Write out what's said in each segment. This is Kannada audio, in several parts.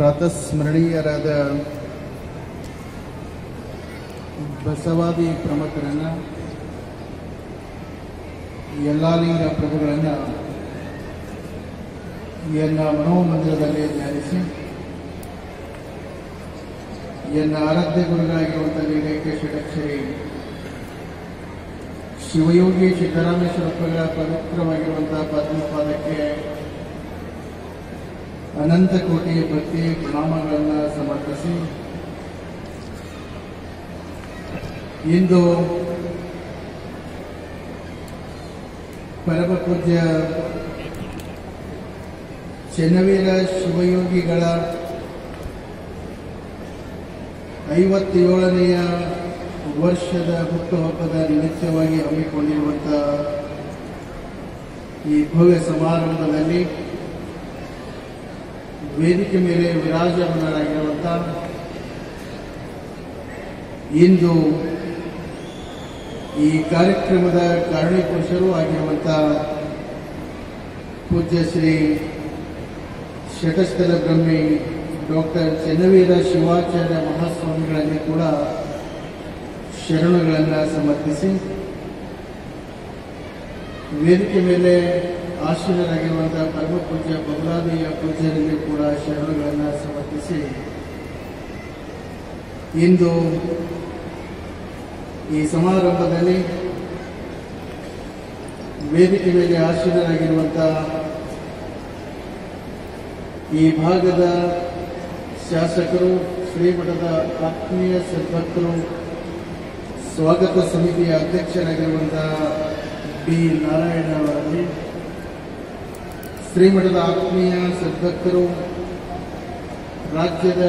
ಪ್ರಾತಸ್ಮರಣೀಯರಾದ ಬಸವಾದಿ ಪ್ರಮುಖರನ್ನ ಯಲ್ಲಾಲಿಂಗ ಪ್ರಭುಗಳನ್ನು ಎನ್ನ ಮನೋಮಂದಿರದಲ್ಲಿ ಧ್ಯಾನಿಸಿ ಎನ್ನ ಆರಾಧ್ಯ ಗುರುಗಳಾಗಿರುವಂಥ ಲಿಂಗೈಕ್ಯ ಷಡಕ್ಷರಿ ಶಿವಯೋಗಿ ಸಿದ್ದರಾಮೇಶ್ವರಪ್ಪಗಳ ಪವಿತ್ರವಾಗಿರುವಂತಹ ಪದ್ಮಪಾದಕ್ಕೆ ಅನಂತ ಕೋಟಿ ಭಕ್ತಿ ಪ್ರಣಾಮಗಳನ್ನು ಸಮರ್ಪಿಸಿ ಇಂದು ಪರಮ ಪೂಜ್ಯ ಚೆನ್ನವೀರ ಶಿವಯೋಗಿಗಳ ಐವತ್ತೇಳನೆಯ ವರ್ಷದ ಹುಟ್ಟುಹಬ್ಬದ ನಿಮಿತ್ತವಾಗಿ ಹಮ್ಮಿಕೊಂಡಿರುವಂಥ ಈ ಭವ್ಯ ಸಮಾರಂಭದಲ್ಲಿ ವೇದಿಕೆ ಮೇಲೆ ವಿರಾಜಮಾನರಾಗಿರುವಂಥ ಇಂದು ಈ ಕಾರ್ಯಕ್ರಮದ ಕಾರಣೀಪುರುಷರು ಆಗಿರುವಂಥ ಪೂಜ್ಯ ಶ್ರೀ ಶಟಸ್ಥಲ ಬ್ರಹ್ಮಿ ಡಾಕ್ಟರ್ ಚೆನ್ನವೀರ ಶಿವಾಚಾರ್ಯ ಮಹಾಸ್ವಾಮಿಗಳಲ್ಲಿ ಕೂಡ ಶರಣುಗಳನ್ನು ಸಮರ್ಪಿಸಿ ವೇದಿಕೆ ಮೇಲೆ ಆಶೀನರಾಗಿರುವಂತಹ ಪರಮ ಪೂಜ್ಯ ಬಬಲಾದಿಯ ಪೂಜ್ಯರಲ್ಲಿ ಕೂಡ ಶರಣುಗಳನ್ನು ಸಮರ್ಪಿಸಿ ಇಂದು ಈ ಸಮಾರಂಭದಲ್ಲಿ ವೇದಿಕೆ ಮೇಲೆ ಆಶೀನರಾಗಿರುವಂತಹ ಈ ಭಾಗದ ಶಾಸಕರು ಶ್ರೀಮಠದ ಆತ್ಮೀಯ ಸದ್ಭಕ್ತರು ಸ್ವಾಗತ ಸಮಿತಿಯ ಅಧ್ಯಕ್ಷರಾಗಿರುವಂತಹ ಬಿ ನಾರಾಯಣ ಅವರಲ್ಲಿ ಶ್ರೀಮಠದ ಆತ್ಮೀಯ ಸದ್ಭಕ್ತರು ರಾಜ್ಯದ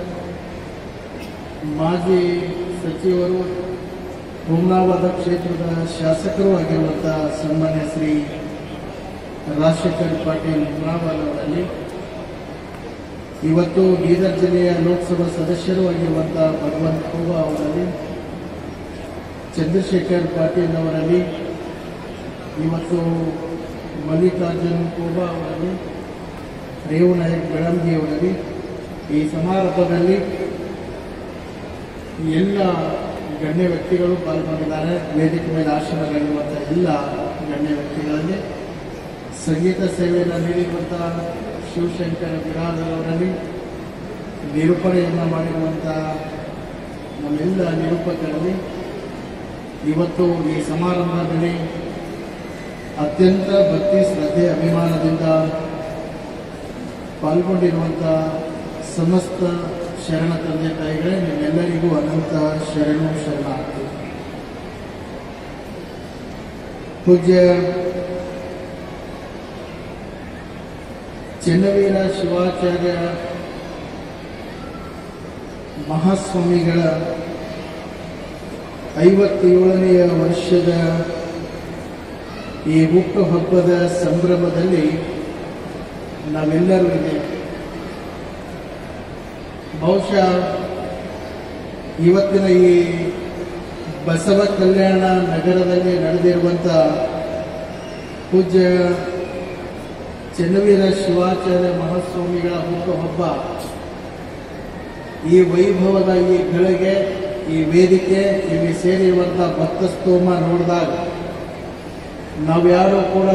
ಮಾಜಿ ಸಚಿವರು ಹುಮ್ನಾಬಾದ ಕ್ಷೇತ್ರದ ಶಾಸಕರು ಆಗಿರುವಂತಹ ಸನ್ಮಾನ್ಯ ಶ್ರೀ ರಾಜಶೇಖರ್ ಪಾಟೀಲ್ ಹುಮ್ನಾಬಾದ್ ಅವರಲ್ಲಿ ಇವತ್ತು ಬೀದರ್ ಜಿಲ್ಲೆಯ ಲೋಕಸಭಾ ಸದಸ್ಯರು ಆಗಿರುವಂತಹ ಭಗವಂತ ಖೂಬಾ ಅವರಲ್ಲಿ ಚಂದ್ರಶೇಖರ್ ಪಾಟೀಲ್ ಅವರಲ್ಲಿ ಇವತ್ತು ಮಲ್ಲಿಕಾರ್ಜುನ್ ಖೂಬಾ ಅವರಲ್ಲಿ ರೇವು ನಾಯಕ್ ಬೆಳಂಗಿ ಅವರಲ್ಲಿ ಈ ಸಮಾರಂಭದಲ್ಲಿ ಎಲ್ಲ ಗಣ್ಯ ವ್ಯಕ್ತಿಗಳು ಪಾಲ್ಗೊಂಡಿದ್ದಾರೆ ವೇದಿಕೆ ಮೇಲೆ ಆಶ್ರಮಗಳಿರುವಂಥ ಎಲ್ಲ ಗಣ್ಯ ವ್ಯಕ್ತಿಗಳಲ್ಲಿ ಸಂಗೀತ ಸೇವೆಯನ್ನು ನೀಡಿರುವಂತಹ ಶಿವಶಂಕರ ಬಿರಾದರ್ ಅವರಲ್ಲಿ ನಿರೂಪಣೆಯನ್ನು ಮಾಡಿರುವಂಥ ನಮ್ಮೆಲ್ಲ ನಿರೂಪಕರಲ್ಲಿ ಇವತ್ತು ಈ ಸಮಾರಂಭದಲ್ಲಿ ಅತ್ಯಂತ ಭಕ್ತಿ ಶ್ರದ್ಧೆ ಅಭಿಮಾನದಿಂದ ಪಾಲ್ಗೊಂಡಿರುವಂಥ ಸಮಸ್ತ ಶರಣ ತಂದೆ ತಾಯಿಗಳೇ ನಿಮ್ಮೆಲ್ಲರಿಗೂ ಅನಂತ ಶರಣು ಶರಣಾರ್ಥಿ ಪೂಜ್ಯ ಚೆನ್ನವೀರ ಶಿವಾಚಾರ್ಯ ಮಹಾಸ್ವಾಮಿಗಳ ಐವತ್ತೇಳನೆಯ ವರ್ಷದ ಈ ಹುಟ್ಟುಹಬ್ಬದ ಸಂಭ್ರಮದಲ್ಲಿ ನಾವೆಲ್ಲರೂ ಇದ್ದೇವೆ ಬಹುಶಃ ಇವತ್ತಿನ ಈ ಬಸವ ಕಲ್ಯಾಣ ನಗರದಲ್ಲಿ ನಡೆದಿರುವಂಥ ಪೂಜ್ಯ ಚೆನ್ನವೀರ ಶಿವಾಚಾರ್ಯ ಮಹಾಸ್ವಾಮಿಗಳ ಹುಟ್ಟುಹಬ್ಬ ಈ ವೈಭವದ ಈ ಗಳಿಗೆ ಈ ವೇದಿಕೆ ಇಲ್ಲಿ ಸೇರಿರುವಂಥ ಭಕ್ತಸ್ತೋಮ ನೋಡಿದಾಗ ನಾವ್ಯಾರೂ ಕೂಡ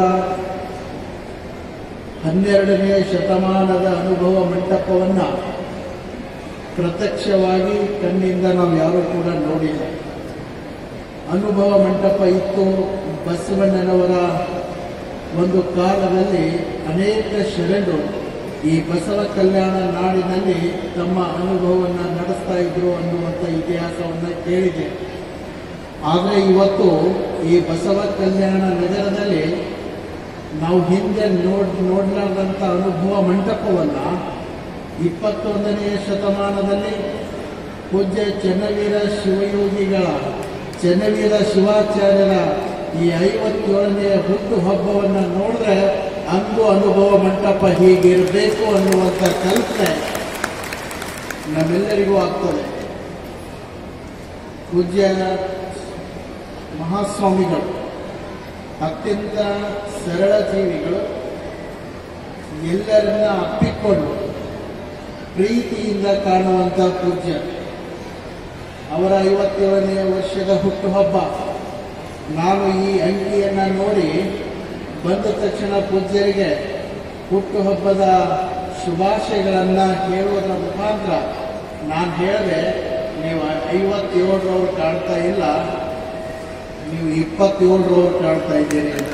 ಹನ್ನೆರಡನೇ ಶತಮಾನದ ಅನುಭವ ಮಂಟಪವನ್ನು ಪ್ರತ್ಯಕ್ಷವಾಗಿ ಕಣ್ಣಿಂದ ನಾವು ಯಾರೂ ಕೂಡ ನೋಡಿಲ್ಲ ಅನುಭವ ಮಂಟಪ ಇತ್ತು ಬಸವಣ್ಣನವರ ಒಂದು ಕಾಲದಲ್ಲಿ ಅನೇಕ ಶರಣರು ಈ ಬಸವ ಕಲ್ಯಾಣ ನಾಡಿನಲ್ಲಿ ತಮ್ಮ ಅನುಭವವನ್ನು ನಡೆಸ್ತಾ ಇದ್ರು ಅನ್ನುವಂಥ ಇತಿಹಾಸವನ್ನು ಕೇಳಿದೆ ಆದರೆ ಇವತ್ತು ಈ ಬಸವ ಕಲ್ಯಾಣ ನಗರದಲ್ಲಿ ನಾವು ಹಿಂದೆ ನೋಡ್ ನೋಡಲಾರ್ದಂಥ ಅನುಭವ ಮಂಟಪವನ್ನು ಇಪ್ಪತ್ತೊಂದನೆಯ ಶತಮಾನದಲ್ಲಿ ಪೂಜ್ಯ ಚೆನ್ನವೀರ ಶಿವಯೋಗಿಗಳ ಚೆನ್ನವೀರ ಶಿವಾಚಾರ್ಯರ ಈ ಐವತ್ತೇಳನೆಯ ಹುಟ್ಟು ಹಬ್ಬವನ್ನು ನೋಡಿದ್ರೆ ಅಂದು ಅನುಭವ ಮಂಟಪ ಹೀಗಿರಬೇಕು ಅನ್ನುವಂಥ ಕಲ್ಪನೆ ನಮ್ಮೆಲ್ಲರಿಗೂ ಆಗ್ತದೆ ಪೂಜ್ಯ ಮಹಾಸ್ವಾಮಿಗಳು ಅತ್ಯಂತ ಸರಳ ಜೀವಿಗಳು ಎಲ್ಲರನ್ನ ಅಪ್ಪಿಕೊಂಡು ಪ್ರೀತಿಯಿಂದ ಕಾಣುವಂತ ಪೂಜ್ಯ ಅವರ ಐವತ್ತೇಳನೆಯ ವರ್ಷದ ಹುಟ್ಟುಹಬ್ಬ ನಾನು ಈ ಅಂಕಿಯನ್ನ ನೋಡಿ ಬಂದ ತಕ್ಷಣ ಪೂಜ್ಯರಿಗೆ ಹುಟ್ಟುಹಬ್ಬದ ಶುಭಾಶಯಗಳನ್ನ ಹೇಳುವುದರ ಮುಖಾಂತರ ನಾನು ಹೇಳಿದೆ ನೀವು ಐವತ್ತೇಳರವ್ರು ಕಾಣ್ತಾ ಇಲ್ಲ ನೀವು ಇಪ್ಪತ್ತೇಳರವ್ರು ಕಾಣ್ತಾ ಇದ್ದೀರಿ ಅಂತ.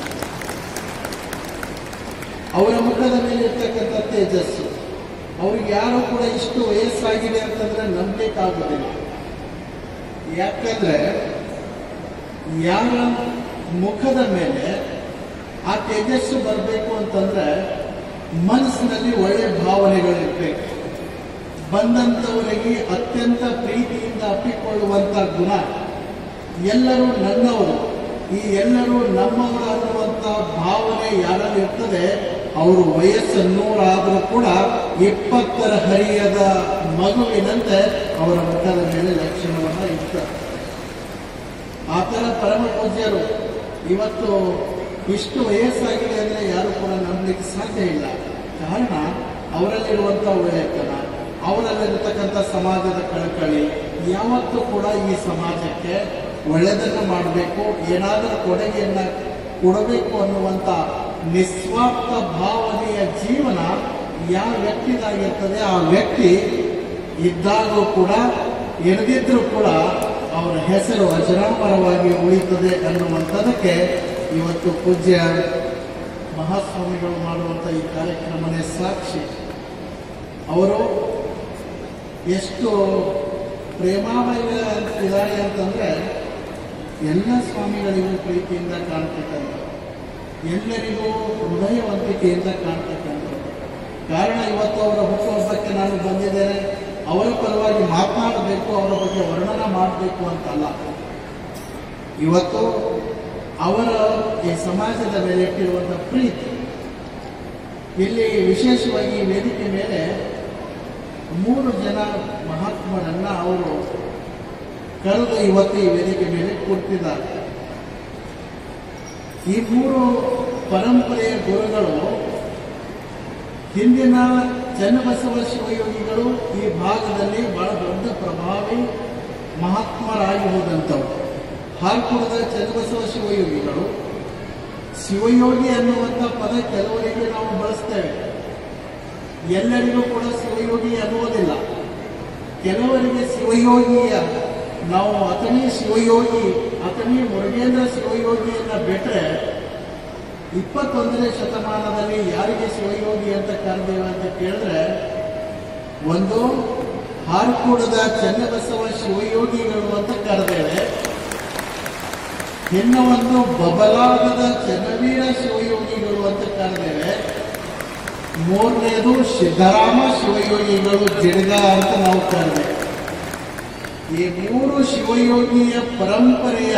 ಅವರ ಮುಖದ ಮೇಲೆ ಇರ್ತಕ್ಕಂಥ ತೇಜಸ್ಸು ಅವ್ರಿಗೆ ಯಾರು ಕೂಡ ಇಷ್ಟು ವಯಸ್ಸಾಗಿದೆ ಅಂತಂದ್ರೆ ನಂಬಲಿಕ್ಕಾಗೋದಿಲ್ಲ ಯಾಕಂದ್ರೆ ಯಾರ ಮುಖದ ಮೇಲೆ ಆ ತೇಜಸ್ಸು ಬರಬೇಕು ಅಂತಂದ್ರೆ ಮನಸ್ಸಿನಲ್ಲಿ ಒಳ್ಳೆ ಭಾವನೆಗಳಿರ್ಬೇಕು ಬಂದಂಥವರಿಗೆ ಅತ್ಯಂತ ಪ್ರೀತಿಯಿಂದ ಅಪ್ಪಿಕೊಳ್ಳುವಂತ ಗುಣ ಎಲ್ಲರೂ ನನ್ನವರು ಈ ಎಲ್ಲರೂ ನಮ್ಮವರು ಅನ್ನುವಂಥ ಭಾವನೆ ಯಾರಲ್ಲಿ ಇರ್ತದೆ ಅವರು ವಯಸ್ಸು ನೂರಾದರೂ ಕೂಡ ಇಪ್ಪತ್ತರ ಹರಿಯದ ಮಗುವಿನಂತೆ ಅವರ ಮುಖದ ಮೇಲೆ ಲಕ್ಷಣವನ್ನ ಇರ್ತಾರೆ ಆ ಥರ ಪರಮ ಪೂಜ್ಯರು ಇವತ್ತು ಇಷ್ಟು ವಯಸ್ಸಾಗಿದೆ ಅಂದರೆ ಯಾರು ಕೂಡ ನಂಬಲಿಕ್ಕೆ ಸಾಧ್ಯ ಇಲ್ಲ ಕಾರಣ ಅವರಲ್ಲಿರುವಂಥ ಒಳ್ಳೆತನ ಅವರಲ್ಲಿರತಕ್ಕಂಥ ಸಮಾಜದ ಕಳಕಳಿ ಯಾವತ್ತೂ ಕೂಡ ಈ ಸಮಾಜಕ್ಕೆ ಒಳ್ಳೆಯದನ್ನು ಮಾಡಬೇಕು ಏನಾದರೂ ಕೊಡುಗೆಯನ್ನ ಕೊಡಬೇಕು ಅನ್ನುವಂಥ ನಿಸ್ವಾರ್ಥ ಭಾವನೆಯ ಜೀವನ ಯಾವ ವ್ಯಕ್ತಿದಾಗಿರ್ತದೆ ಆ ವ್ಯಕ್ತಿ ಇದ್ದಾಗಲೂ ಕೂಡ ಇರದಿದ್ರೂ ಕೂಡ ಅವರ ಹೆಸರು ಅಜರಾಮರವಾಗಿ ಉಳಿಯುತ್ತದೆ ಅನ್ನುವಂಥದ್ದಕ್ಕೆ ಇವತ್ತು ಪೂಜ್ಯ ಮಹಾಸ್ವಾಮಿಗಳು ಮಾಡುವಂಥ ಈ ಕಾರ್ಯಕ್ರಮನೇ ಸಾಕ್ಷಿ ಅವರು ಎಷ್ಟು ಪ್ರೇಮಾಮಯ ಇದ್ದಾರೆ ಅಂತಂದ್ರೆ ಎಲ್ಲ ಸ್ವಾಮಿಗಳಿಗೂ ಪ್ರೀತಿಯಿಂದ ಕಾಣ್ತಕ್ಕಂಥ ಎಲ್ಲರಿಗೂ ಹೃದಯವಂತಿಕೆಯಿಂದ ಕಾಣ್ತಕ್ಕಂಥ ಕಾರಣ ಇವತ್ತು ಅವರ ಹುಟ್ಟುಹಬ್ಬಕ್ಕೆ ನಾನು ಬಂದಿದ್ದೇನೆ ಅವರ ಪರವಾಗಿ ಮಾತನಾಡಬೇಕು ಅವರ ಬಗ್ಗೆ ವರ್ಣನ ಮಾಡಬೇಕು ಅಂತಲ್ಲ ಇವತ್ತು ಅವರ ಈ ಸಮಾಜದ ಮೇಲೆ ಇಟ್ಟಿರುವಂಥ ಪ್ರೀತಿ ಇಲ್ಲಿ ವಿಶೇಷವಾಗಿ ಈ ವೇದಿಕೆ ಮೇಲೆ ಮೂರು ಜನ ಮಹಾತ್ಮರನ್ನ ಅವರು ಕರೆದು ಇವತ್ತು ಈ ವೇದಿಕೆ ಮೇಲೆ ಕೊಡ್ತಿದ್ದಾರೆ ಈ ಮೂರು ಪರಂಪರೆಯ ಗುರುಗಳು ಹಿಂದಿನ ಚನ್ನಬಸವ ಶಿವಯೋಗಿಗಳು ಈ ಭಾಗದಲ್ಲಿ ಬಹಳ ದೊಡ್ಡ ಪ್ರಭಾವಿ ಮಹಾತ್ಮರಾಗಿ ಹೋದಂಥವ್ರು ಹಾರ್ಕುಳದ ಚನ್ನಬಸವ ಶಿವಯೋಗಿಗಳು ಶಿವಯೋಗಿ ಅನ್ನುವಂಥ ಪದ ಕೆಲವರಿಗೆ ನಾವು ಬಳಸ್ತೇವೆ ಎಲ್ಲರಿಗೂ ಕೂಡ ಶಿವಯೋಗಿ ಅನ್ನುವುದಿಲ್ಲ ಕೆಲವರಿಗೆ ಶಿವಯೋಗಿಯ ನಾವು ಅತನೇ ಶಿವಯೋಗಿ ಅತನೇ ಮುರುಗೇಂದ್ರ ಶಿವಯೋಗಿಯನ್ನ ಬಿಟ್ರೆ ಇಪ್ಪತ್ತೊಂದನೇ ಶತಮಾನದಲ್ಲಿ ಯಾರಿಗೆ ಶಿವಯೋಗಿ ಅಂತ ಕರೆದೇವೆ ಅಂತ ಕೇಳಿದ್ರೆ ಒಂದು ಹಾರ್ಕೂಡದ ಚನ್ನಬಸವ ಶಿವಯೋಗಿಗಳು ಅಂತ ಕರೆದೇವೆ ಇನ್ನು ಒಂದು ಬಬಲಾಗದ ಚನ್ನವೀರ ಶಿವಯೋಗಿಗಳು ಅಂತ ಕರೆದೇವೆ ಮೂರನೇದು ಸಿದ್ದರಾಮ ಶಿವಯೋಗಿಗಳು ಜಿಡ್ಗ ಅಂತ ನಾವು ಕರೆದೇವೆ ಈ ಮೂರು ಶಿವಯೋಗಿಯ ಪರಂಪರೆಯ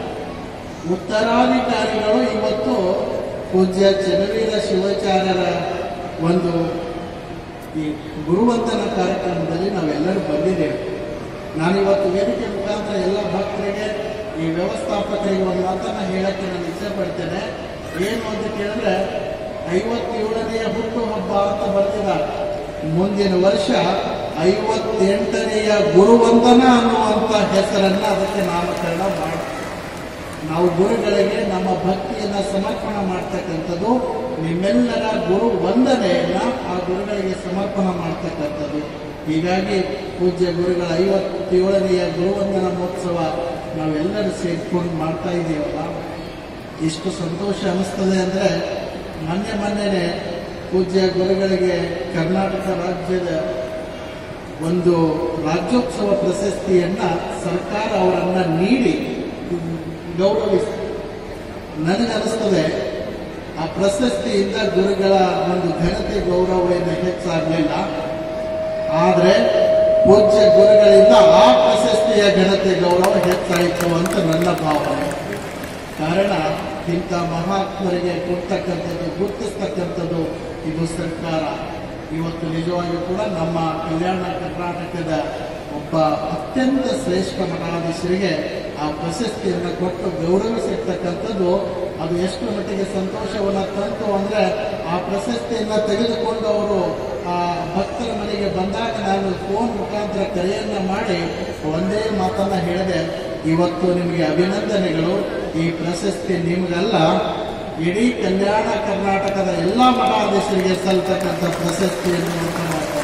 ಉತ್ತರಾಧಿಕಾರಿಗಳು ಇವತ್ತು ಪೂಜ್ಯ ಚನ್ನವೀರ ಶಿವಾಚಾರ್ಯರ ಒಂದು ಈ ಗುರುವಂದನ ಕಾರ್ಯಕ್ರಮದಲ್ಲಿ ನಾವೆಲ್ಲರೂ ಬಂದಿದ್ದೇವೆ ನಾನಿವತ್ತು ವೇದಿಕೆ ಮುಖಾಂತರ ಎಲ್ಲ ಭಕ್ತರಿಗೆ ಈ ವ್ಯವಸ್ಥಾಪಕರಿಗೆ ಒಂದು ಮಾತನ್ನ ಹೇಳಕ್ಕೆ ನಾನು ಇಚ್ಛೆ ಪಡ್ತೇನೆ ಏನು ಅಂತ ಕೇಳಿದ್ರೆ ಐವತ್ತೇಳನೆಯ ಹುಟ್ಟುಹಬ್ಬ ಅಂತ ಬರ್ತಿದ್ದಾರೆ ಮುಂದಿನ ವರ್ಷ ಐವತ್ತೆಂಟನೆಯ ಗುರುವಂದನ ಅನ್ನುವಂಥ ಹೆಸರನ್ನ ಅದಕ್ಕೆ ನಾಮಕರಣ ಮಾಡಿ ನಾವು ಗುರುಗಳಿಗೆ ನಮ್ಮ ಭಕ್ತಿಯನ್ನ ಸಮರ್ಪಣೆ ಮಾಡ್ತಕ್ಕಂಥದ್ದು ನಿಮ್ಮೆಲ್ಲರ ಗುರು ವಂದನೆಯನ್ನ ಆ ಗುರುಗಳಿಗೆ ಸಮರ್ಪಣೆ ಮಾಡ್ತಕ್ಕಂಥದ್ದು ಹೀಗಾಗಿ ಪೂಜ್ಯ ಗುರುಗಳ ಐವತ್ತೇಳನೆಯ ಗುರುವಂದನ ಮಹೋತ್ಸವ ನಾವೆಲ್ಲರೂ ಸೇರ್ಕೊಂಡು ಮಾಡ್ತಾ ಇದ್ದೀವಲ್ಲ ಎಷ್ಟು ಸಂತೋಷ ಅನಿಸ್ತದೆ ಅಂದರೆ ಮೊನ್ನೆ ಮೊನ್ನೆನೆ ಪೂಜ್ಯ ಗುರುಗಳಿಗೆ ಕರ್ನಾಟಕ ರಾಜ್ಯದ ಒಂದು ರಾಜ್ಯೋತ್ಸವ ಪ್ರಶಸ್ತಿಯನ್ನ ಸರ್ಕಾರ ಅವರನ್ನ ನೀಡಿ ಗೌರವಿಸಿ ನನಗನ್ನಿಸ್ತದೆ ಆ ಪ್ರಶಸ್ತಿಯಿಂದ ಗುರುಗಳ ಒಂದು ಘನತೆ ಗೌರವ ಏನು ಹೆಚ್ಚಾಗಲಿಲ್ಲ ಆದರೆ ಪೂಜ್ಯ ಗುರುಗಳಿಂದ ಆ ಪ್ರಶಸ್ತಿಯ ಘನತೆ ಗೌರವ ಹೆಚ್ಚಾಯಿತು ಅಂತ ನನ್ನ ಭಾವನೆ ಕಾರಣ ಇಂಥ ಮಹಾತ್ಮರಿಗೆ ಕೊಡ್ತಕ್ಕಂಥದ್ದು ಗುರುತಿಸ್ತಕ್ಕಂಥದ್ದು ಇದು ಸರ್ಕಾರ ಇವತ್ತು ನಿಜವಾಗಿಯೂ ಕೂಡ ನಮ್ಮ ಕಲ್ಯಾಣ ಕರ್ನಾಟಕದ ಒಬ್ಬ ಅತ್ಯಂತ ಶ್ರೇಷ್ಠ ಮಠಾಧೀಶರಿಗೆ ಆ ಪ್ರಶಸ್ತಿಯನ್ನು ಕೊಟ್ಟು ಗೌರವಿಸಿರ್ತಕ್ಕಂಥದ್ದು ಅದು ಅದು ಎಷ್ಟು ಮಟ್ಟಿಗೆ ಸಂತೋಷವನ್ನು ತಂತು ಅಂದರೆ ಆ ಪ್ರಶಸ್ತಿಯನ್ನು ತೆಗೆದುಕೊಂಡು ಅವರು ಆ ಭಕ್ತರ ಮನೆಗೆ ಬಂದಾಗ ನಾನು ಫೋನ್ ಮುಖಾಂತರ ಕರೆಯನ್ನು ಮಾಡಿ ಒಂದೇ ಮಾತನ್ನ ಹೇಳಿದೆ ಇವತ್ತು ನಿಮಗೆ ಅಭಿನಂದನೆಗಳು ಈ ಪ್ರಶಸ್ತಿ ನಿಮಗಲ್ಲ ಇಡೀ ಕಲ್ಯಾಣ ಕರ್ನಾಟಕದ ಎಲ್ಲ ಮಠಾಧೀಶರಿಗೆ ಸಲ್ತಕ್ಕಂಥ ಪ್ರಶಸ್ತಿ ಎನ್ನುವಂತ ಮಾತು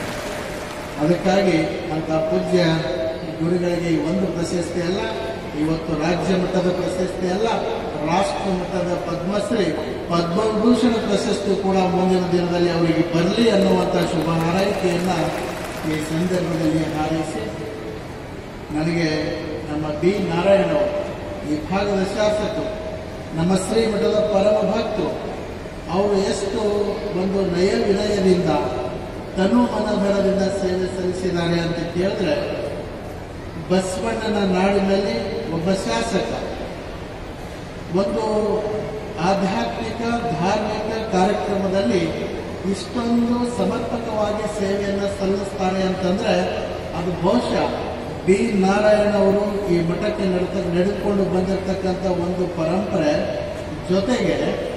ಅದಕ್ಕಾಗಿ ಅಂತ ಪೂಜ್ಯ ಗುರುಗಳಿಗೆ ಈ ಒಂದು ಪ್ರಶಸ್ತಿ ಅಲ್ಲ ಇವತ್ತು ರಾಜ್ಯ ಮಟ್ಟದ ಪ್ರಶಸ್ತಿ ಅಲ್ಲ ರಾಷ್ಟ್ರ ಮಟ್ಟದ ಪದ್ಮಶ್ರೀ ಪದ್ಮಭೂಷಣ ಪ್ರಶಸ್ತಿ ಕೂಡ ಮುಂದಿನ ದಿನದಲ್ಲಿ ಅವರಿಗೆ ಬರಲಿ ಅನ್ನುವಂಥ ಶುಭ ಹಾರೈಕೆಯನ್ನ ಈ ಸಂದರ್ಭದಲ್ಲಿ ಹಾರೈಸಿ ನನಗೆ ನಮ್ಮ ಬಿ ನಾರಾಯಣ ಅವರು, ಈ ಭಾಗದ ಶಾಸಕರು ನಮ್ಮ ಶ್ರೀಮಠದ ಪರಮ ಭಕ್ತರು ಅವರು ಎಷ್ಟು ಒಂದು ನಯ ವಿನಯದಿಂದ ತನು ಮನಧರದಿಂದ ಸೇವೆ ಸಲ್ಲಿಸಿದ್ದಾರೆ ಅಂತ ಕೇಳಿದ್ರೆ ಬಸವಣ್ಣನ ನಾಡಿನಲ್ಲಿ ಒಬ್ಬ ಶಾಸಕ ಒಂದು ಆಧ್ಯಾತ್ಮಿಕ ಧಾರ್ಮಿಕ ಕಾರ್ಯಕ್ರಮದಲ್ಲಿ ಇಷ್ಟೊಂದು ಸಮರ್ಪಕವಾಗಿ ಸೇವೆಯನ್ನು ಸಲ್ಲಿಸ್ತಾರೆ ಅಂತಂದ್ರೆ ಅದು ಬಹುಶಃ ಬಿ ನಾರಾಯಣ ಅವರು ಈ ಮಠಕ್ಕೆ ನಡೆತ ನಡೆದುಕೊಂಡು ಬಂದಿರತಕ್ಕಂಥ ಒಂದು ಪರಂಪರೆ ಜೊತೆಗೆ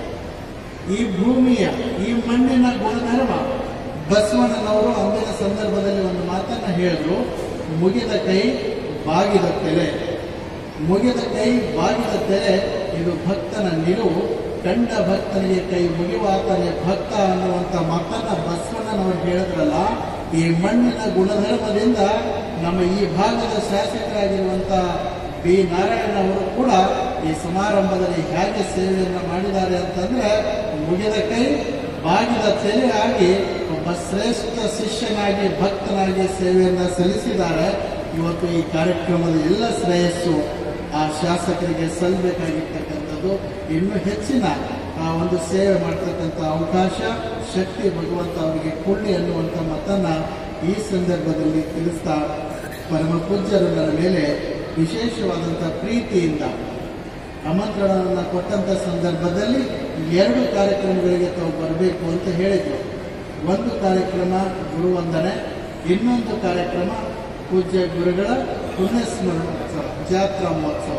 ಈ ಭೂಮಿಯ ಈ ಮಣ್ಣಿನ ಗುಣಧರ್ಮ ಬಸವಣ್ಣನವರು ಅಂದಿನ ಸಂದರ್ಭದಲ್ಲಿ ಒಂದು ಮಾತನ್ನ ಹೇಳಿದ್ರು ಮುಗಿದ ಕೈ ಬಾಗಿದ ತೆಲೆ ಮುಗಿದ ಕೈ ಬಾಗಿದ ತೆಲೆ ಇದು ಭಕ್ತನ ನಿಲುವು ಕಂಡ ಭಕ್ತನಿಗೆ ಕೈ ಮುಗಿವಾತನೇ ಭಕ್ತ ಅನ್ನುವಂಥ ಮಾತನ್ನ ಬಸವಣ್ಣನವರು ಹೇಳಿದ್ರಲ್ಲ ಈ ಮಣ್ಣಿನ ಗುಣಧರ್ಮದಿಂದ ನಮ್ಮ ಈ ಭಾಗದ ಶಾಸಕರಾಗಿರುವಂಥ ಬಿ ನಾರಾಯಣ ಅವರು ಕೂಡ ಈ ಸಮಾರಂಭದಲ್ಲಿ ಹೇಗೆ ಸೇವೆಯನ್ನು ಮಾಡಿದ್ದಾರೆ ಅಂತಂದ್ರೆ ಮುಗಿದ ಕೈ ಬಾಗಿದ ತೆಲೆ ಆಗಿ ಒಬ್ಬ ಶ್ರೇಷ್ಠ ಶಿಷ್ಯನಾಗಿ ಭಕ್ತನಾಗಿ ಸೇವೆಯನ್ನು ಸಲ್ಲಿಸಿದ್ದಾರೆ ಇವತ್ತು ಈ ಕಾರ್ಯಕ್ರಮದ ಎಲ್ಲ ಶ್ರೇಯಸ್ಸು ಆ ಶಾಸಕರಿಗೆ ಸಲ್ಲಬೇಕಾಗಿರ್ತಕ್ಕಂಥದ್ದು ಇನ್ನೂ ಹೆಚ್ಚಿನ ಆ ಒಂದು ಸೇವೆ ಮಾಡ್ತಕ್ಕಂಥ ಅವಕಾಶ ಶಕ್ತಿ ಭಗವಂತ ಅವರಿಗೆ ಕೊಡ್ಲಿ ಅನ್ನುವಂಥ ಮತನ್ನ ಈ ಸಂದರ್ಭದಲ್ಲಿ ತಿಳಿಸ್ತಾ ಪರಮ ಪೂಜ್ಯರು ನನ್ನ ಮೇಲೆ ವಿಶೇಷವಾದಂಥ ಪ್ರೀತಿಯಿಂದ ಆಮಂತ್ರಣವನ್ನು ಕೊಟ್ಟಂಥ ಸಂದರ್ಭದಲ್ಲಿ ಎರಡು ಕಾರ್ಯಕ್ರಮಗಳಿಗೆ ತಾವು ಬರಬೇಕು ಅಂತ ಹೇಳಿದ್ರು ಒಂದು ಕಾರ್ಯಕ್ರಮ ಗುರುವಂದನೆ ಇನ್ನೊಂದು ಕಾರ್ಯಕ್ರಮ ಪೂಜ್ಯ ಗುರುಗಳ ಪುಣ್ಯಸ್ಮರಣೋತ್ಸವ ಜಾತ್ರಾ ಮಹೋತ್ಸವ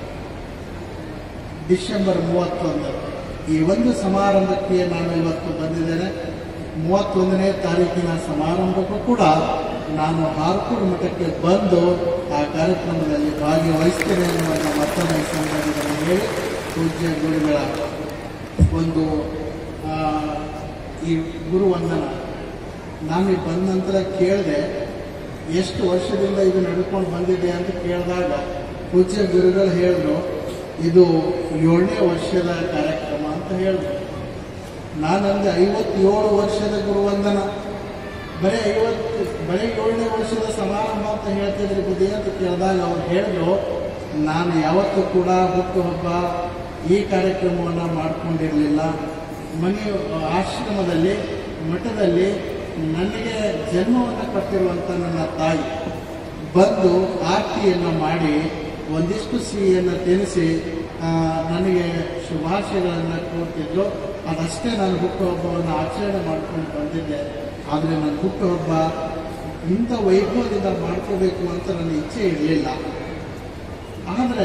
ಡಿಸೆಂಬರ್ ಮೂವತ್ತೊಂದು ಈ ಒಂದು ಸಮಾರಂಭಕ್ಕೆ ನಾನು ಇವತ್ತು ಬಂದಿದ್ದೇನೆ ಮೂವತ್ತೊಂದನೇ ತಾರೀಕಿನ ಸಮಾರಂಭಕ್ಕೂ ಕೂಡ ನಾನು ಹಾರ್ಕೂರು ಮಠಕ್ಕೆ ಬಂದು ಆ ಕಾರ್ಯಕ್ರಮದಲ್ಲಿ ಭಾಗವಹಿಸ್ತೇನೆ ಅನ್ನುವಂಥ ಮತ್ತೊಂದು ಈ ಸಂದರ್ಭದಲ್ಲಿ ಹೇಳಿ ಪೂಜ್ಯ ಗುರುಗಳ ಒಂದು ಆ, ಈ ಗುರುವಂದನ ನಾನು ಇಲ್ಲಿ ಬಂದ ನಂತರ ಕೇಳಿದೆ ಎಷ್ಟು ವರ್ಷದಿಂದ ಇದು ನಡ್ಕೊಂಡು ಬಂದಿದೆ ಅಂತ ಕೇಳಿದಾಗ ಪೂಜ್ಯ ಗುರುಗಳು ಹೇಳಿದ್ರು ಇದು ಏಳನೇ ವರ್ಷದ ಕಾರ್ಯಕ್ರಮ ಅಂತ ಹೇಳಿದ್ರು ನಾನಂದೆ ಐವತ್ತೇಳು ವರ್ಷದ ಗುರುವಂದನ ಬರೀ ಐವತ್ತು ಬರೀ ಏಳನೇ ವರ್ಷದ ಸಮಾರಂಭ ಅಂತ ಹೇಳ್ತಿದ್ರಿ ಬುದ್ಧಿ ಅಂತ ಕೇಳಿದಾಗ ಅವ್ರು ಹೇಳಿದ್ರು ನಾನು ಯಾವತ್ತೂ ಕೂಡ ಹುಟ್ಟುಹಬ್ಬ ಈ ಕಾರ್ಯಕ್ರಮವನ್ನು ಮಾಡ್ಕೊಂಡಿರಲಿಲ್ಲ ಮನೆ ಆಶ್ರಮದಲ್ಲಿ ಮಠದಲ್ಲಿ ನನಗೆ ಜನ್ಮವನ್ನು ಕೊಟ್ಟಿರುವಂಥ ನನ್ನ ತಾಯಿ ಬಂದು ಆರತಿಯನ್ನು ಮಾಡಿ ಒಂದಿಷ್ಟು ಸಿಹಿಯನ್ನು ತಿನ್ನಿಸಿ ಆ, ನನಗೆ ಶುಭಾಶಯಗಳನ್ನು ಕೋರ್ತಿದ್ರು ಅದಷ್ಟೇ ನಾನು ಹುಟ್ಟುಹಬ್ಬವನ್ನು ಆಚರಣೆ ಮಾಡ್ಕೊಂಡು ಬಂದಿದ್ದೆ ಆದರೆ ನನ್ನ ಹುಟ್ಟುಹಬ್ಬ ಇಂಥ ವೈಭವದಿಂದ ಮಾಡ್ಕೋಬೇಕು ಅಂತ ನನ್ನ ಇಚ್ಛೆ ಇರಲಿಲ್ಲ ಆದರೆ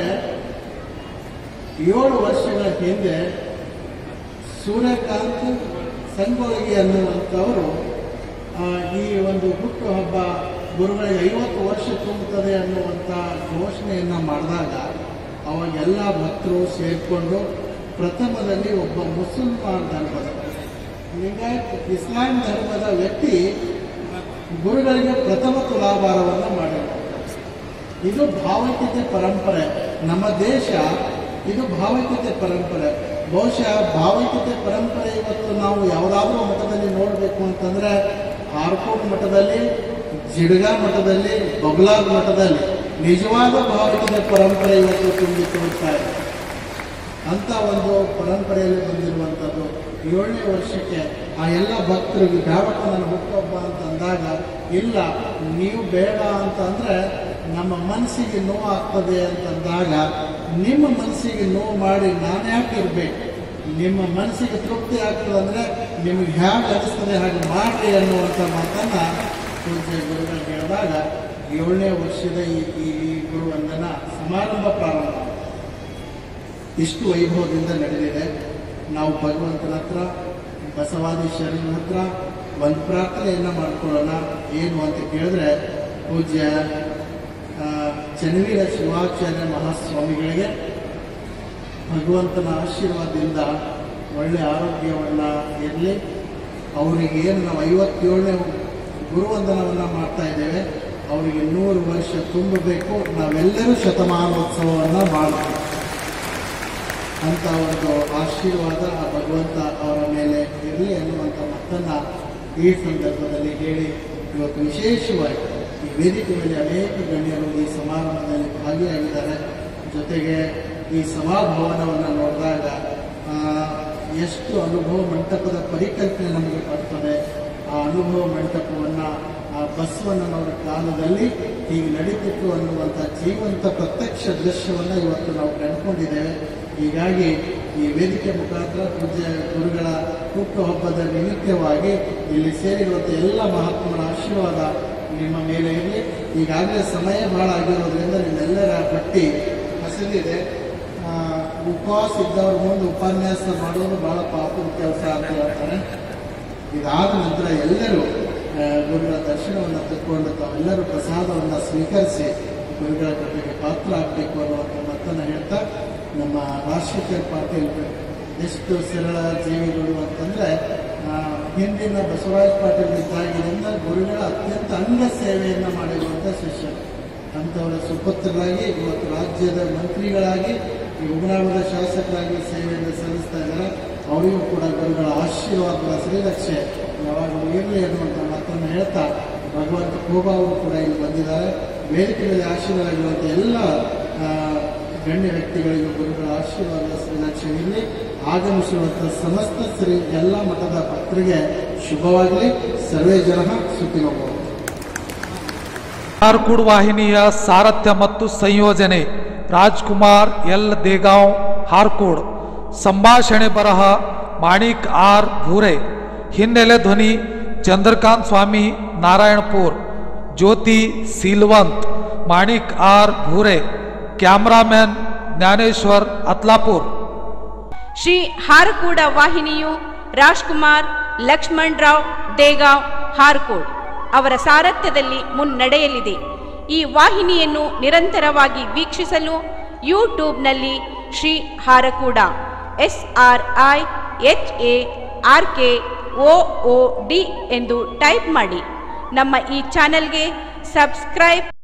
ಏಳು ವರ್ಷಗಳ ಹಿಂದೆ ಸೂರ್ಯಕಾಂತ್ ಸಂಗೊಳಗಿ ಅನ್ನುವಂಥವರು ಆ, ಈ ಒಂದು ಹುಟ್ಟುಹಬ್ಬ ಗುರುಗಳಿಗೆ ಐವತ್ತು ವರ್ಷ ತುಂಬುತ್ತದೆ ಅನ್ನುವಂಥ ಘೋಷಣೆಯನ್ನು ಮಾಡಿದಾಗ ಅವಾಗ ಎಲ್ಲ ಭಕ್ತರು ಸೇರಿಕೊಂಡು ಪ್ರಥಮದಲ್ಲಿ ಒಬ್ಬ ಮುಸಲ್ಮಾನ್ ಧರ್ಮದ ಲಿಂಗಾಯತ್ ಇಸ್ಲಾಂ ಧರ್ಮದ ವ್ಯಕ್ತಿ ಗುರುಗಳಿಗೆ ಪ್ರಥಮ ತುಲಾಭಾರವನ್ನು ಮಾಡಿದ್ದಾರೆ ಇದು ಭಾವೈಕ್ಯತೆ ಪರಂಪರೆ ನಮ್ಮ ದೇಶ ಇದು ಭಾವೈಕ್ಯತೆ ಪರಂಪರೆ ಬಹುಶಃ ಭಾವೈಕ್ಯತೆ ಪರಂಪರೆ ಇವತ್ತು ನಾವು ಯಾವುದಾದ್ರೂ ಮಠದಲ್ಲಿ ನೋಡಬೇಕು ಅಂತಂದ್ರೆ ಆರ್ಕೋಟ್ ಮಠದಲ್ಲಿ ಜಿಡ್ಗಾ ಮಠದಲ್ಲಿ ಬೊಗ್ಲಾಗ್ ಮಠದಲ್ಲಿ ನಿಜವಾದ ಭಾವೈಕ್ಯತೆ ಪರಂಪರೆ ಇವತ್ತು ತುಂಬಿ ತುಳುಕ್ತಾ ಇದೆ ಅಂತ ಒಂದು ಪರಂಪರೆಯಲ್ಲಿ ಬಂದಿರುವಂಥದ್ದು ಏಳನೇ ವರ್ಷಕ್ಕೆ ಆ ಎಲ್ಲ ಭಕ್ತರಿಗೆ ಬೇಡಪ್ಪ ನನ್ನ ಹುಟ್ಟುಹಬ್ಬ ಅಂತ ಅಂದಾಗ ಇಲ್ಲ ನೀವು ಬೇಡ ಅಂತಂದ್ರೆ ನಮ್ಮ ಮನಸ್ಸಿಗೆ ನೋವು ಆಗ್ತದೆ ಅಂತಂದಾಗ ನಿಮ್ಮ ಮನಸ್ಸಿಗೆ ನೋವು ಮಾಡಿ ನಾನು ಯಾಕೆ ಇರಬೇಕು ನಿಮ್ಮ ಮನಸ್ಸಿಗೆ ತೃಪ್ತಿ ಆಗ್ತದೆ ಅಂದ್ರೆ ನಿಮಗೆ ಹೇಗೆ ಅನಿಸ್ತದೆ ಹಾಗೆ ಮಾಡ್ರಿ ಅನ್ನುವಂಥ ಮಾತನ್ನ ಪೂಜ್ಯ ಗುರುಗಳು ಹೇಳಿದಾಗ ಏಳನೇ ವರ್ಷದ ಈ ಈ ಈ ಗುರುವಂದನ ಸಮಾರಂಭ ಪ್ರಾರಂಭ ಆಗಿದೆ. ಇಷ್ಟು ವೈಭವದಿಂದ ನಡೆದಿದೆ ನಾವು ಭಗವಂತನ ಹತ್ರ ಬಸವಾದಿ ಶರಣರ ಹತ್ರ ಒಂದು ಪ್ರಾರ್ಥನೆಯನ್ನು ಮಾಡ್ಕೊಳ್ಳೋಣ ಏನು ಅಂತ ಕೇಳಿದ್ರೆ ಪೂಜ್ಯ ಆ, ಚನ್ನವೀರ ಶಿವಾಚಾರ್ಯ ಮಹಾಸ್ವಾಮಿಗಳಿಗೆ ಭಗವಂತನ ಆಶೀರ್ವಾದದಿಂದ ಒಳ್ಳೆ ಆರೋಗ್ಯವನ್ನು ಇರಲಿ ಅವರಿಗೆ ಏನು ನಾವು ಐವತ್ತೇಳನೇ ಗುರುವಂದನವನ್ನು ಮಾಡ್ತಾ ಇದ್ದೇವೆ ಅವರಿಗೆ ನೂರು ವರ್ಷ ತುಂಬಬೇಕು ನಾವೆಲ್ಲರೂ ಶತಮಾನೋತ್ಸವವನ್ನು ಮಾಡ್ತೀವಿ ಅಂತ ಒಂದು ಆಶೀರ್ವಾದ ಆ ಭಗವಂತ ಅವರ ಮೇಲೆ ಇರಲಿ ಅನ್ನುವಂಥ ಮಾತನ್ನು ಈ ಸಂದರ್ಭದಲ್ಲಿ ಹೇಳಿ ಇವತ್ತು ವಿಶೇಷವಾಗಿ ಈ ವೇದಿಕೆ ಮೇಲೆ ಅನೇಕ ಗಣ್ಯರು ಈ ಸಮಾರಂಭದಲ್ಲಿ ಭಾಗಿಯಾಗಿದ್ದಾರೆ ಜೊತೆಗೆ ಈ ಸಭಾಭವನವನ್ನು ನೋಡಿದಾಗ ಆ, ಎಷ್ಟು ಅನುಭವ ಮಂಟಪದ ಪರಿಕಲ್ಪನೆ ನಮಗೆ ಬರ್ತದೆ ಆ ಅನುಭವ ಮಂಟಪವನ್ನು ಆ ಬಸವಣ್ಣನವರ ಕಾಲದಲ್ಲಿ ಹೀಗೆ ನಡೀತಿತ್ತು ಅನ್ನುವಂಥ ಜೀವಂತ ಪ್ರತ್ಯಕ್ಷ ದೃಶ್ಯವನ್ನು ಇವತ್ತು ನಾವು ಕಂಡುಕೊಂಡಿದ್ದೇವೆ ಹೀಗಾಗಿ ಈ ವೇದಿಕೆ ಮುಖಾಂತರ ಪೂಜ್ಯ ಗುರುಗಳ ಹುಟ್ಟುಹಬ್ಬದ ನಿಮಿತ್ತವಾಗಿ ಇಲ್ಲಿ ಸೇರಿರುವಂಥ ಎಲ್ಲ ಮಹಾತ್ಮರ ಆಶೀರ್ವಾದ ನಿಮ್ಮ ಮೇಲೆ ಇರಲಿ ಈಗಾಗಲೇ ಸಮಯ ಬಹಳ ಆಗಿರೋದ್ರಿಂದ ನಿಮ್ಮೆಲ್ಲರ ಪಟ್ಟಿ ಹಸಿದಿದೆ ಆ, ಉಪವಾಸ ಇದ್ದವ್ರ ಮುಂದೆ ಉಪನ್ಯಾಸ ಮಾಡೋದು ಬಹಳ ಪಾಪದ ಕೆಲಸ ಅಂತ ಹೇಳ್ತಾರೆ ಇದಾದ ನಂತರ ಎಲ್ಲರೂ ಆ, ಗುರುಗಳ ದರ್ಶನವನ್ನು ತಕ್ಕೊಂಡು ತಾವೆಲ್ಲರೂ ಪ್ರಸಾದವನ್ನು ಸ್ವೀಕರಿಸಿ ಗುರುಗಳ ಕೃಪೆಗೆ ಪಾತ್ರ ಆಗಬೇಕು ಅನ್ನುವಂಥ ಮಾತನ್ನು ಹೇಳ್ತಾ ನಮ್ಮ ರಾಜಶೇಖರ್ ಪಾಟೀಲ್ ಎಷ್ಟು ಸರಳ ಜೀವಿಗಳು ಅಂತಂದ್ರೆ ಆ, ಹಿಂದಿನ ಬಸವರಾಜ ಪಾಟೀಲ್ ಇದ್ದಾಗಿನಿಂದ ಗುರುಗಳ ಅತ್ಯಂತ ಅಂಗ ಸೇವೆಯನ್ನು ಮಾಡಿರುವಂಥ ಶಿಷ್ಯರು ಅಂಥವರ ಸುಪುತ್ರರಾಗಿ ಇವತ್ತು ರಾಜ್ಯದ ಮಂತ್ರಿಗಳಾಗಿ ಈ ಉಗ್ರಾಮದ ಶಾಸಕರಾಗಿ ಸೇವೆಯನ್ನು ಸಲ್ಲಿಸ್ತಾ ಇದ್ದಾರೆ ಅವರಿಗೂ ಕೂಡ ಗುರುಗಳ ಆಶೀರ್ವಾದದ ಶ್ರೀರಕ್ಷೆ ಯಾವಾಗಲೂ ಇರಲಿ ಅನ್ನುವಂಥ ಮಾತನ್ನು ಹೇಳ್ತಾ ಭಗವಂತ ಕೋಬಾ ಅವರು ಕೂಡ ಇಲ್ಲಿ ಬಂದಿದ್ದಾರೆ ವೇದಿಕೆ ಮೇಲೆ ಆಶೀರ್ವಾದವಾಗಿರುವಂಥ ಎಲ್ಲ ಆ, ಗಣ್ಯ ವ್ಯಕ್ತಿಗಳಿಗೂ ಗುರುಗಳ ಆಶೀರ್ವಾದ ಶ್ರೀರಕ್ಷೆ ಇರಲಿ ಆಗಮಿಸುವಂಥ ಸಮಸ್ತ ಶ್ರೀ ಎಲ್ಲ ಮಠದ ಭಕ್ತರಿಗೆ ಶುಭವಾಗಲಿ ಸರ್ವೇ ಜನ ಸುಖಿನೋಬಹುದು ಆರ್ಕೂಡ್ ವಾಹಿನಿಯ ಸಾರಥ್ಯ ಮತ್ತು ಸಂಯೋಜನೆ ರಾಜ್ಕುಮಾರ್ ಎಲ್ ದೇಗಾಂವ್ ಹಾರ್ಕೂಡ್ ಸಂಭಾಷಣೆ ಬರಹ ಮಾಣಿಕ್ ಆರ್ ಭೂರೆ ಹಿನ್ನೆಲೆ ಧ್ವನಿ ಚಂದ್ರಕಾಂತ್ ಸ್ವಾಮಿ ನಾರಾಯಣಪುರ್ ಜ್ಯೋತಿ ಸೀಲ್ವಂತ್ ಮಾಣಿಕ್ ಆರ್ ಭೂರೆ ಕ್ಯಾಮ್ರಾಮ್ಯಾನ್ ಜ್ಞಾನೇಶ್ವರ್ ಅತ್ಲಾಪುರ್ ಶ್ರೀ ಹಾರಕೂಡ ವಾಹಿನಿಯು ರಾಜ್ಕುಮಾರ್ ಲಕ್ಷ್ಮಣ್ ರಾವ್ ದೇಗಾಂವ್ ಹಾರ್ಕೋಡ್ ಅವರ ಸಾರಥ್ಯದಲ್ಲಿ ಮುನ್ನಡೆಯಲಿದೆ ಈ ವಾಹಿನಿಯನ್ನು ನಿರಂತರವಾಗಿ ವೀಕ್ಷಿಸಲು ಯೂಟ್ಯೂಬ್ನಲ್ಲಿ Shri Harakuda S R I H A R K O O D ಎಂದು ಟೈಪ್ ಮಾಡಿ ನಮ್ಮ ಈ ಚಾನೆಲ್ಗೆ ಸಬ್ಸ್ಕ್ರೈಬ್